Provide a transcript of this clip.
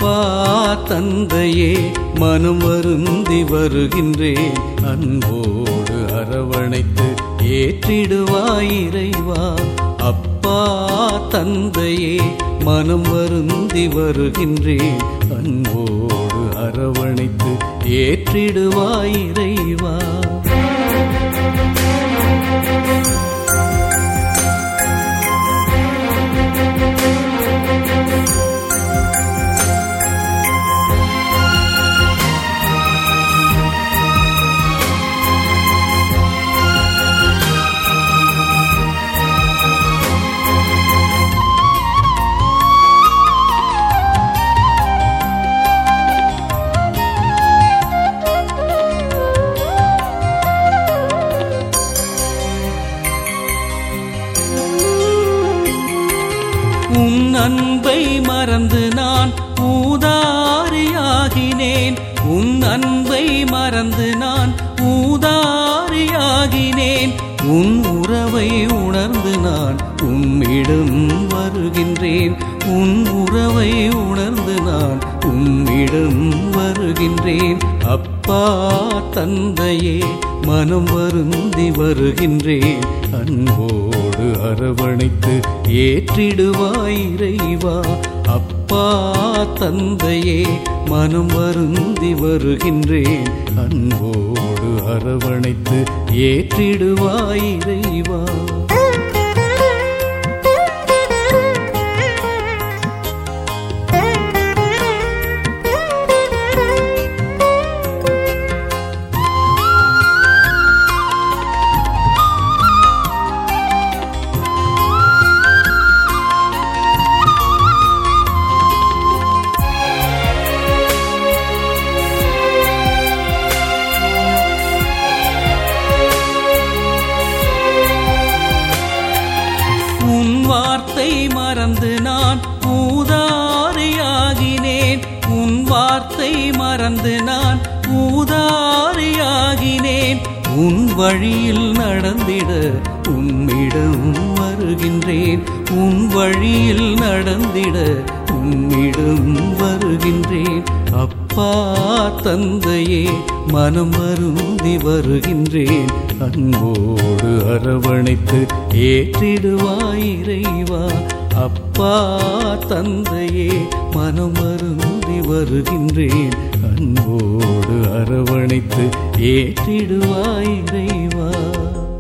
அப்பா தந்தையே மனம் வருந்தி வருகின்றேன் அன்போடு அரவணைத்து ஏற்றிடுவாய் இறைவா அப்பா தந்தையே மனம் வருந்தி வருகின்றேன் அன்போடு அரவணைத்து ஏற்றிடுவாய் இறைவா உன் அன்பை மறந்து நான் ஊதாரியாகினேன் உன் அன்பை மறந்து நான் ஊதாரியாகினேன் உன் உறவை உணர்ந்து நான் உம்மிடம் வருகின்றேன் உன் உறவை உணர்ந்து நான் உம்மிடம் வருகின்றேன் அப்பா தந்தையே மனம் வருந்தி வருகின்றேன் அன்போடு அரவணைத்து ஏற்றிடுவாய் இறைவா அப்பா தந்தையே மனம் வருந்தி வருகின்றேன் அன்போடு அரவணைத்து ஏற்றிடுவாய் இறைவா உன் வார்த்தை மறந்து நான் ஊதாரியாகினேன் உன் வார்த்தை மறந்து நான் ஊதாரியாகினேன் உன் வழியில் நடந்திட உம்மிடம் வருகின்றேன் உன் வழியில் நடந்திட உம்மிடம் வருகின்றேன் அப்பா தந்தையே மனம் வருந்தி வருகின்றேன் அன்போடு அரவணைத்து ஏற்றிடுவாய் இறைவா அப்பா தந்தையே மனம் வருந்தி வருகின்றேன் அன்போடு அரவணைத்து ஏற்றிடுவாய் இறைவா